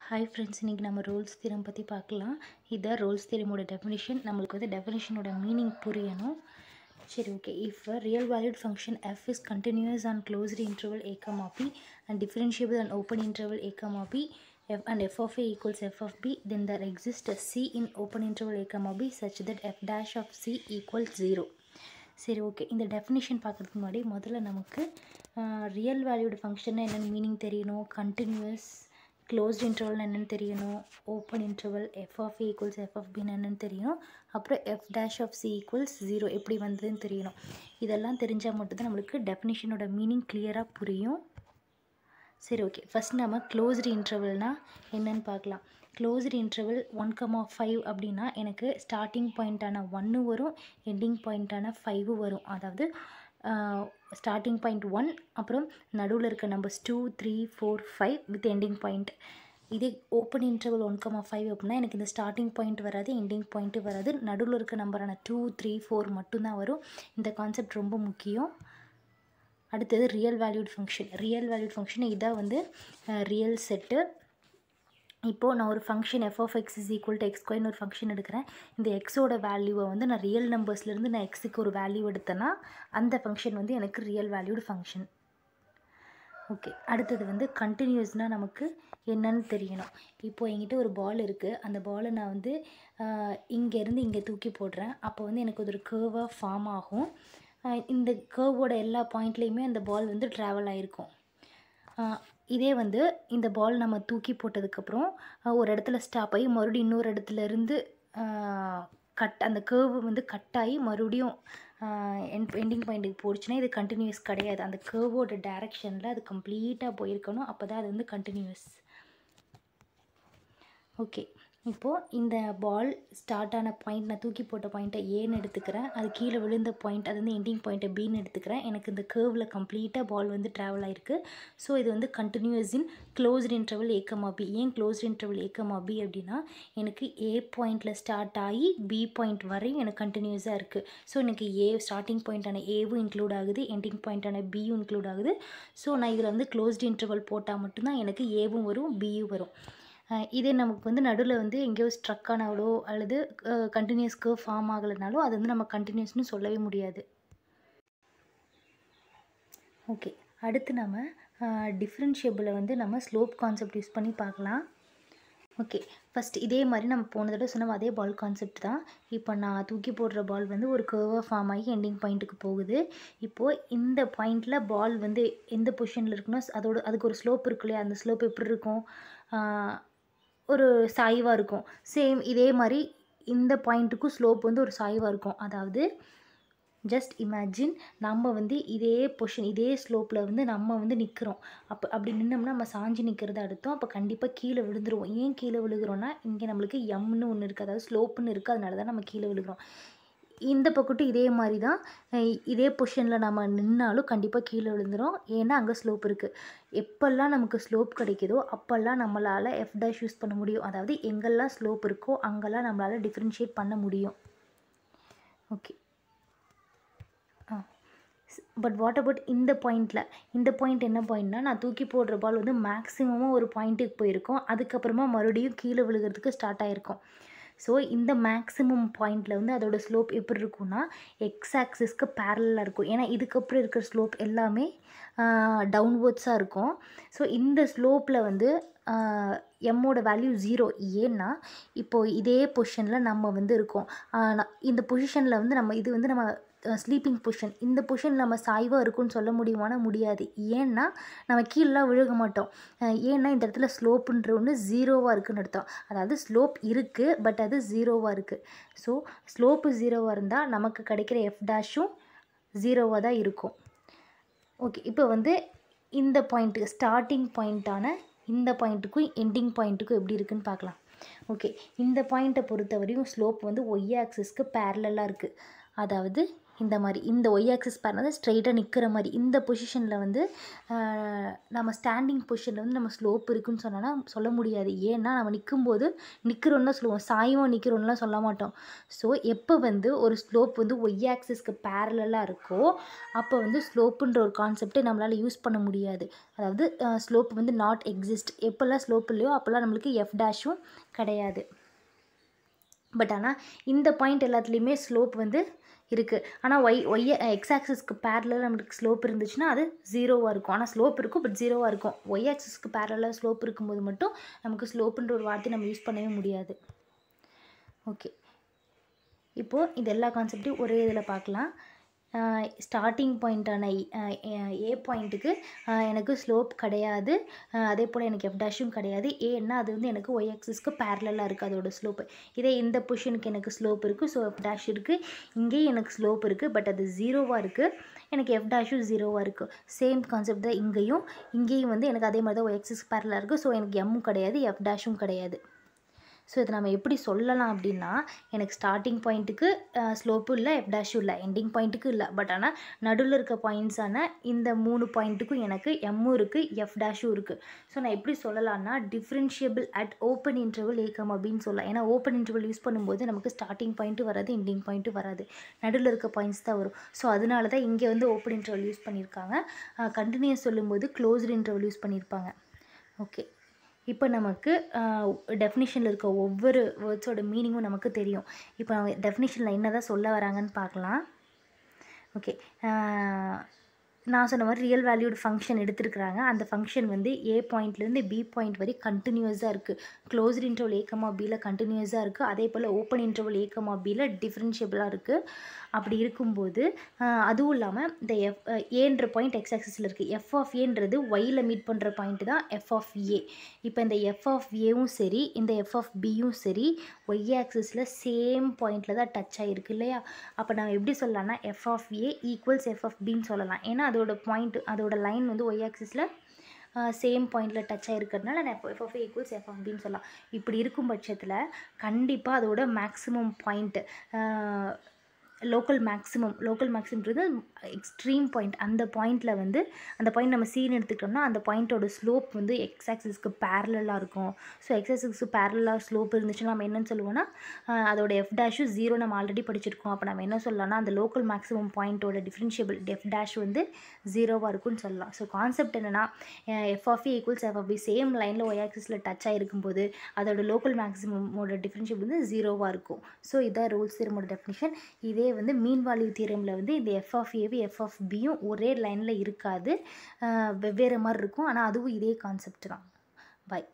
hi friends இன்றைக்கி நம்ம Rolle's theorem பற்றி பார்க்கலாம் இதான் ரோல்ஸ் தியரமோட டெஃபினிஷன் நம்மளுக்கு வந்து டெஃபினிஷனோட மீனிங் புரியணும் சரி okay if a real valued function f is continuous on closed interval a comma b and differentiable on open interval a comma b f and f of a equals f of b then there exists a c in open interval a comma b such that f dash of c equals 0 சரி okay இந்த definition பார்க்குறதுக்கு முன்னாடி முதல்ல நமக்கு real valued ஃபங்க்ஷன்னா என்னென்னு meaning தெரியணும் continuous closed interval என்னென்னு தெரியணும் open interval F of A equals F of பின்னு என்னென்னு தெரியணும் அப்புறம் F dash of C equals zero எப்படி வந்ததுன்னு தெரியணும் இதெல்லாம் தெரிஞ்சால் மட்டும்தான் நம்மளுக்கு டெஃபினிஷனோட மீனிங் கிளியராக புரியும் சரி ஓகே ஃபஸ்ட் நம்ம க்ளோஸ்டு இன்டர்வல்னால் என்னன்னு பார்க்கலாம் closed interval one comma five அப்படின்னா எனக்கு ஸ்டார்டிங் பாயிண்ட்டான ஒன்று வரும் எண்டிங் பாயிண்ட்டான ஃபைவு வரும் அதாவது ஸ்டார்டிங் பாயிண்ட் ஒன் அப்புறம் நடுவில் இருக்க numbers two three four five with ending point இதே open interval one comma five அப்படின்னா எனக்கு இந்த ஸ்டார்டிங் பாயிண்ட் வராது எண்டிங் பாயிண்ட்டு வராது நடுவில் இருக்க நம்பரான டூ த்ரீ ஃபோர் மட்டும்தான் வரும் இந்த கான்செப்ட் ரொம்ப முக்கியம் அடுத்தது real valued function real valued function இதான் வந்து ரியல் செட்டு இப்போது நான் ஒரு function F of X is equal to X ஒரு ஃபங்க்ஷன் எடுக்கிறேன் இந்த எக்ஸோட வேல்யூவை வந்து நான் ரியல் நம்பர்ஸ்லேருந்து நான் எக்ஸுக்கு ஒரு வேல்யூ எடுத்தேன்னா அந்த ஃபங்க்ஷன் வந்து எனக்கு ரியல் வேல்யூடு ஃபங்க்ஷன் ஓகே அடுத்தது வந்து கண்டினியூஸ்னால் நமக்கு என்னன்னு தெரியணும் இப்போது என்கிட்ட ஒரு பால் இருக்குது அந்த பாலை நான் வந்து இங்கேருந்து இங்கே தூக்கி போடுறேன் அப்போ வந்து எனக்கு ஒரு கேர்வாக ஃபார்ம் ஆகும் இந்த கேர்வோட எல்லா பாயிண்ட்லேயுமே அந்த பால் வந்து ட்ராவல் ஆகிருக்கும் இதே வந்து இந்த பால் நம்ம தூக்கி போட்டதுக்கப்புறம் ஒரு இடத்துல ஸ்டாப் ஆகி மறுபடியும் இன்னொரு இடத்துல இருந்து கட் அந்த கேர்வு வந்து கட் ஆகி மறுபடியும் என் எண்டிங் பாயிண்ட்டுக்கு போச்சுன்னா இது கண்டினியூஸ் கிடையாது அந்த கேர்வோட டைரக்ஷனில் அது கம்ப்ளீட்டாக போயிருக்கணும் அப்போ தான் அது வந்து கண்டினியூஸ் ஓகே இப்போது இந்த பால் ஸ்டார்ட் ஆன பாயிண்ட் நான் தூக்கி போட்ட பாயிண்ட்டை ஏன்னு எடுத்துக்கிறேன் அது கீழே விழுந்த பாயிண்ட் அது வந்து எண்டிங் பாயிண்ட்டை பின்னு எடுத்துக்கிறேன் எனக்கு இந்த கேர்வில் கம்ப்ளீட்டாக பால் வந்து ட்ராவல் ஆகிருக்கு ஸோ இது வந்து continuous in closed interval A comma B ஏன் க்ளோஸ்ட் இன்டர்வல் ஏக்கமா பி அப்படின்னா எனக்கு ஏ பாயிண்டில் ஸ்டார்ட் ஆகி பி பாயிண்ட் வரையும் எனக்கு கண்டினியூஸாக இருக்குது ஸோ எனக்கு ஏ ஸ்டார்டிங் பாயிண்ட்டான ஏவும் இன்க்ளூட் ஆகுது எண்டிங் பாயிண்ட்டான பியும் இன்க்ளூட் ஆகுது ஸோ நான் இதில் வந்து க்ளோஸ்ட் இன்டர்வல் போட்டால் மட்டும்தான் எனக்கு ஏவும் வரும் பியும் வரும் இதே நமக்கு வந்து நடுவில் வந்து எங்கேயோ ஸ்ட்ரக் ஆனாலோ அல்லது கண்டினியூஸ் கர்வ் ஃபார்ம் ஆகலைனாலோ அது வந்து நம்ம கண்டினியூஸ்னு சொல்லவே முடியாது ஓகே அடுத்து நம்ம டிஃப்ரென்ஷியபிளை வந்து நம்ம ஸ்லோப் கான்செப்ட் யூஸ் பண்ணி பார்க்கலாம் ஓகே ஃபஸ்ட் இதே மாதிரி நம்ம போன தடவை சொன்ன அதே பால் கான்செப்ட் தான் இப்போ நான் தூக்கி போடுற பால் வந்து ஒரு கர்வாக ஃபார்ம் ஆகி எண்டிங் பாயிண்ட்டுக்கு போகுது இப்போது இந்த பாயிண்டில் பால் வந்து எந்த பொசிஷனில் இருக்குன்னா அதோட அதுக்கு ஒரு ஸ்லோப் இருக்கு இல்லையா அந்த ஸ்லோப் எப்படி இருக்கும் ஒரு சாய்வாக இருக்கும் சேம் இதே மாதிரி இந்த பாயிண்ட்டுக்கும் ஸ்லோப் வந்து ஒரு சாய்வாக இருக்கும் அதாவது ஜஸ்ட் இமேஜின் நம்ம வந்து இதே பொஷன் இதே ஸ்லோப்பில் வந்து நம்ம வந்து நிற்கிறோம் அப்போ அப்படி நின்னோம்னா நம்ம சாஞ்சி நிற்கிறது அர்த்தம் அப்போ கண்டிப்பாக கீழே விழுந்துருவோம் ஏன் கீழே விழுகிறோன்னா இங்கே நம்மளுக்கு எம்னு ஒன்று இருக்குது அதாவது ஸ்லோப்புன்னு இருக்குது அதனால தான் நம்ம கீழே விழுகிறோம் இந்த பக்கட்டும் இதே மாதிரி தான் இதே பொசிஷனில் நம்ம நின்னாலும் கண்டிப்பாக கீழே விழுந்துடும் ஏன்னா அங்கே ஸ்லோப் இருக்குது எப்போல்லாம் நமக்கு ஸ்லோப் கிடைக்குதோ அப்போல்லாம் நம்மளால் எஃப் டேஷ் யூஸ் பண்ண முடியும் அதாவது எங்கெல்லாம் ஸ்லோப் இருக்கோ அங்கெல்லாம் நம்மளால் டிஃப்ரென்ஷியேட் பண்ண முடியும் okay ah but what about இந்த பாயிண்டில் இந்த பாயிண்ட் என்ன பாயிண்ட்னா நான் தூக்கி போடுற பால் வந்து மேக்ஸிமமாக ஒரு பாயிண்ட்டுக்கு போயிருக்கோம் அதுக்கப்புறமா மறுபடியும் கீழே விழுகிறதுக்கு ஸ்டார்ட் ஆகிருக்கும் ஸோ இந்த மேக்ஸிமம் பாயிண்டில் வந்து அதோட ஸ்லோப் எப்படி இருக்கும்னா எக்ஸ் ஆக்சிஸ்க்கு பேரலாக இருக்கும் ஏன்னா இதுக்கப்புறம் இருக்கிற ஸ்லோப் எல்லாமே டவுன்வேர்ட்ஸாக இருக்கும் ஸோ இந்த ஸ்லோப்பில் வந்து எம்மோட வேல்யூ ஜீரோ ஏன்னா இப்போது இதே பொசிஷனில் நம்ம வந்து இருக்கோம் இந்த பொசிஷனில் வந்து நம்ம இது வந்து நம்ம ஸ்லீப்பிங் பொசிஷன் இந்த பொசிஷன் நம்ம சாய்வாக இருக்குன்னு சொல்ல முடியுமானா முடியாது ஏன்னா நம்ம கீழெலாம் விழுக மாட்டோம் ஏன்னா இந்த இடத்துல ஸ்லோப்புன்ற ஒன்று ஜீரோவாக இருக்குன்னு அர்த்தம் அதாவது ஸ்லோப் இருக்குது பட் அது ஜீரோவாக இருக்குது ஸோ ஸ்லோப்பு ஜீரோவாக இருந்தால் நமக்கு கிடைக்கிற எஃப் டேஷும் ஜீரோவாக தான் இருக்கும் ஓகே இப்போ வந்து இந்த பாயிண்ட்டு ஸ்டார்டிங் பாயிண்ட்டான இந்த பாயிண்ட்டுக்கும் எண்டிங் பாயிண்ட்டுக்கும் எப்படி இருக்குன்னு பார்க்கலாம் ஓகே இந்த பாயிண்ட்டை பொறுத்த வரையும் ஸ்லோப் வந்து ஒய் ஆக்சிஸ்க்கு பேரலாக இருக்குது அதாவது இந்த மாதிரி இந்த ஒய் ஆக்சிஸ் பேரல் ஸ்ட்ரைட்டாக நிற்கிற மாதிரி இந்த பொசிஷனில் வந்து ஆஹ், நம்ம ஸ்டாண்டிங் பொசிஷனில் வந்து நம்ம ஸ்லோப் இருக்குன்னு சொன்னோன்னா சொல்ல முடியாது ஏன்னா நம்ம நிற்கும்போது நிற்கிறோன்னு தான் சொல்லுவோம் சாயும் நிற்கிறோன்னுலாம் சொல்ல மாட்டோம் ஸோ எப்போ வந்து ஒரு ஸ்லோப் வந்து ஒய் ஆக்சிஸ்க்கு பேரலாக இருக்கோ அப்போ வந்து ஸ்லோப்புன்ற ஒரு கான்செப்டை நம்மளால் யூஸ் பண்ண முடியாது அதாவது ஸ்லோப் வந்து நாட் எக்ஸிஸ்ட் எப்போல்லாம் ஸ்லோப் இல்லையோ அப்போல்லாம் நம்மளுக்கு எஃப் டேஷும் கிடையாது பட் ஆனால் இந்த பாயிண்ட் எல்லாத்துலேயுமே ஸ்லோப் வந்து இருக்குது ஆனால் ஒய் ஒய் எக்ஸ் ஆக்சிஸ்க்கு பேரலில் நம்மளுக்கு ஸ்லோப் இருந்துச்சுன்னா அது ஜீரோவாக இருக்கும் ஆனால் ஸ்லோப் இருக்கும் பட் ஜீரோவாக இருக்கும் ஒய் ஆக்சிஸ்க்கு பேரலில் ஸ்லோப் இருக்கும்போது மட்டும் நமக்கு ஸ்லோப்புன்ற ஒரு வார்த்தை நம்ம யூஸ் பண்ணவே முடியாது ஓகே இப்போது இது எல்லா கான்செப்டையும் ஒரே இதில் பார்க்கலாம் ஸ்டார்டிங் பாயிண்ட்டான ஏ பாயிண்ட்டுக்கு எனக்கு ஸ்லோப் கிடையாது அஹ் அதே போல் எனக்கு எஃப் டேஷும் கிடையாது ஏன்னா அது வந்து எனக்கு ஒய் ஆக்சிஸ்க்கு பேரலாக இருக்குது அதோட ஸ்லோப்பு இதே இந்த பொசிஷனுக்கு எனக்கு ஸ்லோப் இருக்குது ஸோ எஃப் டேஷ் இருக்குது இங்கேயும் எனக்கு ஸ்லோப் இருக்குது பட் அது ஜீரோவாக இருக்குது எனக்கு எஃப் டேஷும் ஜீரோவாக இருக்குது சேம் கான்செப்ட் தான் இங்கேயும் இங்கேயும் வந்து எனக்கு அதே மாதிரி தான் ஒய் ஆக்சிஸ் பேரலாக இருக்குது ஸோ எனக்கு எம்மும் கிடையாது எஃப் டேஷும் கிடையாது ஸோ இதை நம்ம எப்படி சொல்லலாம் அப்படின்னா எனக்கு ஸ்டார்டிங் பாயிண்ட்டுக்கு ஸ்லோப்பும் இல்லை எஃப் டேஷும் இல்லை எண்டிங் பாயிண்ட்டுக்கும் இல்லை பட் ஆனால் நடுவில் இருக்க பாயிண்ட்ஸான இந்த மூணு பாயிண்ட்டுக்கும் எனக்கு எம்மும் இருக்குது எஃப் டேஷும் இருக்குது ஸோ நான் எப்படி சொல்லலாம்னா டிஃப்ரென்ஷியபிள் அட் ஓப்பன் இன்டர்வல் ஏக்கம் அப்படின்னு சொல்லலாம் ஏன்னா ஓப்பன் இன்டர்வல் யூஸ் பண்ணும்போது நமக்கு ஸ்டார்டிங் பாயிண்ட்டு வராது எண்டிங் பாயிண்ட்டு வராது நடுவில் இருக்க பாயிண்ட்ஸ் தான் வரும் ஸோ அதனால தான் இங்கே வந்து ஓப்பன் இன்டர்வல் யூஸ் பண்ணியிருக்காங்க கண்டினியூஸ் சொல்லும்போது க்ளோஸ்டு இன்டர்வல் யூஸ் பண்ணியிருப்பாங்க ஓகே இப்போ நமக்கு டெஃபினிஷனில் இருக்க ஒவ்வொரு வேர்ட்ஸோட மீனிங்கும் நமக்கு தெரியும் இப்போ டெஃபினிஷனில் என்ன தான் சொல்ல வராங்கன்னு பார்க்கலாம் ஓகே நான் சொன்ன மாதிரி ரியல் வேல்யூடு ஃபங்க்ஷன் எடுத்துருக்குறாங்க அந்த ஃபங்க்ஷன் வந்து ஏ பாயிண்ட்லேருந்து பி பாயிண்ட் வரை கண்டினியூஸாக இருக்குது க்ளோஸ்ட் இன்டர்வல் ஏக்கமா பியில் கண்டினியூஸாக இருக்குது அதே போல் ஓப்பன் இன்டர்வல் ஏக்கமா பியில் டிஃப்ரென்ஷியபிளாக இருக்குது அப்படி இருக்கும்போது ஆஹ், அதுவும் இல்லாமல் இந்த எஃப் ஏன்ற பாயிண்ட் எக்ஸ் ஆக்சிஸில் இருக்குது எஃப் ஆஃப் ஏன்றது ஒயில் மீட் பண்ணுற பாயிண்ட் தான் எஃப் ஆஃப் ஏ இப்போ இந்த எஃப் ஆஃப் ஏவும் சரி இந்த எஃப் ஆஃப் பியும் சரி ஒய் ஆக்சிஸில் சேம் பாயிண்டில் தான் டச் ஆகிருக்கு இல்லையா அப்போ நம்ம எப்படி சொல்லலாம்னா F of A equals F of பின்னு சொல்லலாம் ஏன்னா அதோட பாயிண்ட் அதோட லைன் வந்து ஒய் ஆக்சிஸில் சேம் பாயிண்டில் டச் ஆகிருக்கிறதுனால நான் F of equals F of பின்னு சொல்லலாம் இப்படி இருக்கும் பட்சத்தில் கண்டிப்பாக அதோட maximum point local maximum local மேக்ஸிமம்ன்றது எக்ஸ்ட்ரீம் பாயிண்ட் அந்த பாயிண்டில் வந்து அந்த பாயிண்ட் நம்ம சீன் எடுத்துக்கிட்டோம்னா அந்த பாயிண்ட்டோட ஸ்லோப் வந்து எக்ஸ் ஆக்சிஸ்க்கு பேரலாக இருக்கும் ஸோ எக்ஸ் ஆக்சிஸ்க்கு பேரலாக ஸ்லோப் இருந்துச்சுன்னா நம்ம என்னன்னு சொல்லுவோம்னா ஆஹ் அதோட எஃப் டேஷும் ஜீரோ நம்ம ஆல்ரெடி படிச்சிருக்கோம் அப்போ நம்ம என்ன சொல்லலாம்னா அந்த லோக்கல் மேக்ஸிமம் பாயிண்ட்டோட டிஃப்ரென்ஷியபிள் எஃப் டேஷ் வந்து ஜீரோவாக இருக்கும்னு சொல்லலாம் ஸோ கான்செப்ட் என்னென்னா F of equals F of B same லைனில் ஒய் ஆக்சிஸில் டச் ஆகிருக்கும் போது அதோட லோக்கல் மேக்ஸிமமோட டிஃப்ரென்ஷியபிள் வந்து ஜீரோவாக இருக்கும் ஸோ இதான் ரூல்ஸ் தியரமோட டெஃபினிஷன் இதே வந்து மீன் வேல்யூ தியரமில் வந்து இந்த எஃப் ஆஃப் ஏவி எஃப் ஆஃப் பியும் ஒரே லைனில் இருக்காது ஆஹ் வெவ்வேறு மாதிரி இருக்கும் ஆனால் அதுவும் இதே கான்செப்ட் தான் பை